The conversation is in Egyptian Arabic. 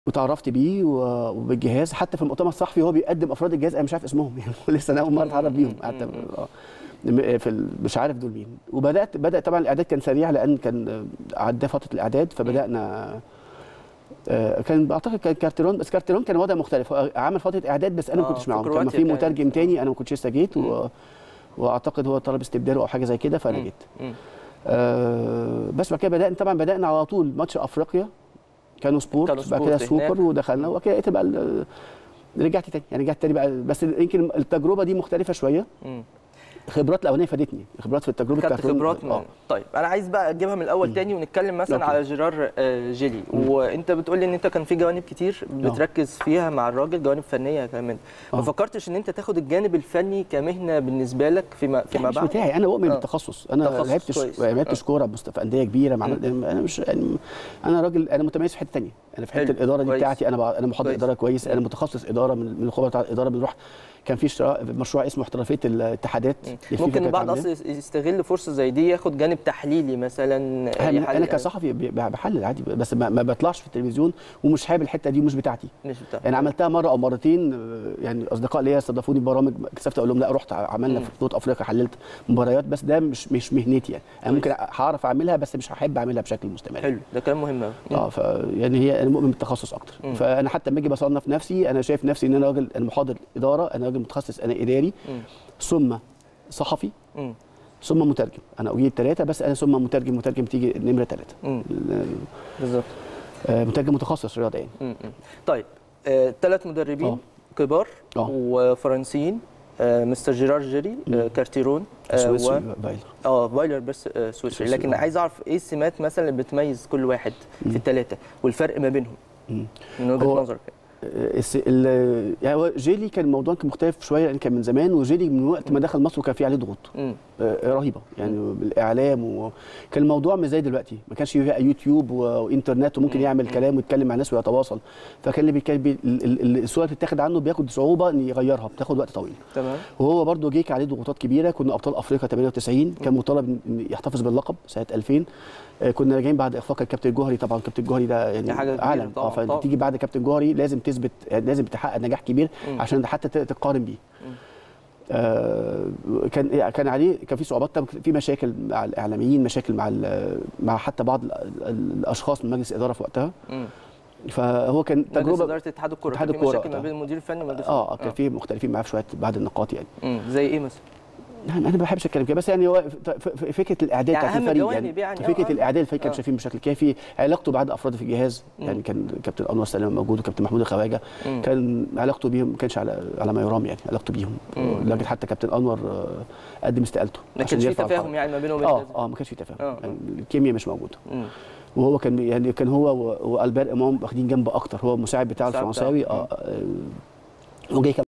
وتعرفت بيه و- وبالجهاز حتى في المؤتمر الصحفي هو بيقدم افراد الجهاز انا مش عارف اسمهم يعني لسه انا اول مره اتعرف بيهم حتى آه. م- في ال- مش عارف دول مين وبدات بدا طبعا الاعداد كان سريع لان كان عدى فتره الاعداد فبدانا آه، كان بعتقد كان كارتيرون بس كارتيرون كان وضع مختلف هو عمل فتره اعداد بس انا ما آه، كنتش في معاهم كان كرواتيا في كان- مترجم تاني انا ما كنتش لسه جيت و... واعتقد هو طلب استبداله او حاجه زي كده فانا جيت مم. آه بس بعد كده بدأنا طبعا بدأنا على طول ماتش افريقيا كانوا سبورت كانوا بعد كده سبورت هناك. سوبر ودخلنا وبعد كده لقيت بقى ال- رجعت تاني يعني رجعت تاني بقى بس يمكن التجربه دي مختلفه شويه مم. الخبرات الاولانيه فادتني الخبرات في التجربه خدت كارتون- خبرات من اه طيب انا عايز بقى اجيبها من الاول تاني ونتكلم مثلا أوكي. على جيرار آه، جيلي وانت بتقول لي ان انت كان في جوانب كتير بتركز فيها مع الراجل جوانب فنيه كمان ما آه. فكرتش ان انت تاخد الجانب الفني كمهنه بالنسبه لك فيما لا فيما مش بعد بتاعي انا مؤمن آه. بالتخصص انا تخصص لعبتش كويس. ما لعبتش كوره بس في انديه كبيره مع انا مش يعني انا راجل انا متميز في حته ثانيه انا في حته حلو. الاداره دي كويس. بتاعتي انا بع- انا محاضر كويس. اداره كويس انا متخصص اداره من من الخبراء بتاع الاداره بنروح كان في اشتراك مشروع اسمه احترافيه الاتحادات الفيفا ممكن كانت البعض عاملاه. اصلا يستغل فرصه زي دي ياخد جانب تحليلي مثلا انا يحلل- أنا كصحفي ب- بحلل عادي بس ما, ما بطلعش في التلفزيون ومش حابب الحته دي ومش بتاعتي مش بتاع يعني عملتها مره او مرتين آه، يعني اصدقاء ليا استضافوني برامج كسفت اقول لهم لا رحت عملنا مم. في بطوله افريقيا حللت مباريات بس ده مش مش مهنتي يعني انا كويس. ممكن هعرف اعملها بس مش هحب اعملها بشكل مستمر حلو ده كلام مهم قوي اه ف يعني هي انا مؤمن بالتخصص اكتر مم. فانا حتى لما اجي بصنف نفسي انا شايف نفسي ان انا راجل انا محاضر اداره انا راجل متخصص انا اداري ثم صحفي ثم مترجم انا اجيب ثلاثه بس انا ثم مترجم مترجم تيجي نمره ثلاثه بالظبط مترجم متخصص رياضه يعني م- م. طيب ثلاث مدربين آه. كبار آه. وفرنسيين آه، مستر جيرار جيري آه، كارتيرون آه، سويسري و- بايلر اه فايلر بس آه، سويسري سويسري، لكن آه. عايز اعرف ايه السمات مثلا اللي بتميز كل واحد في الثلاثه والفرق ما بينهم مم. من وجهه هو- نظرك آه، الس- ال- يعني هو جيلي كان الموضوع كان مختلف شويه لان كان من زمان وجيلي من وقت ما دخل مصر وكان في عليه ضغوط مم. آه، رهيبه يعني بالاعلام وكان الموضوع مش زي دلوقتي ما كانش فيه يوتيوب و- وانترنت وممكن مم. يعمل كلام ويتكلم مع الناس ويتواصل فكان اللي بيتكلم بي ال- ال- الصوره اللي بتتاخد عنه بياخد صعوبه ان يغيرها بتاخد وقت طويل تمام وهو برده جه كان عليه ضغوطات كبيره كنا ابطال افريقيا 98 كان مطالب ان يحتفظ باللقب سنه 2000 آه، كنا راجعين بعد اخفاق الكابتن الجوهري طبعا الكابتن الجوهري ده دي يعني حاجة كبيرة عالم طبعاً، اه طبعاً. فتيجي بعد كابتن جوهري لازم تثبت يعني لازم تحقق نجاح كبير مم. عشان حتى ت- تقارن بيه آه، كان كان عليه كان في صعوبات طبعاً في مشاكل مع الاعلاميين مشاكل مع ال- مع حتى بعض ال- ال- الاشخاص من مجلس الاداره في وقتها مم. فهو كان مجلس تجربه اداره اتحاد الكوره اتحاد كان في الكورة مشاكل ما وقتها. بين المدير الفني ومجلس اه كان في مختلفين معاه في شويه بعض النقاط يعني مم. زي ايه مثلا يعني انا ما بحبش اتكلم كده بس يعني هو ف- ف- ف- فكره الاعداد يعني بتاعت أهم الفريق الجوانب يعني، فكره آه. الاعداد الفريق كان آه. شايفين بشكل كافي علاقته بعد افراد في الجهاز مم. يعني كان كابتن انور سلامه موجود وكابتن محمود الخواجه مم. كان علاقته بيهم ما كانش على على ما يرام يعني علاقته بيهم مم. لكن حتى كابتن انور آه، قدم استقالته ما عشان كانش في يرفع تفاهم القرار. يعني ما بينه وبين اه الناس. اه ما كانش في تفاهم آه. يعني الكيمياء مش موجوده مم. وهو كان يعني كان هو و- والبير امام واخدين جنب اكتر هو المساعد بتاعه المساعد الفرنساوي بتاعه. اه آه، وجاي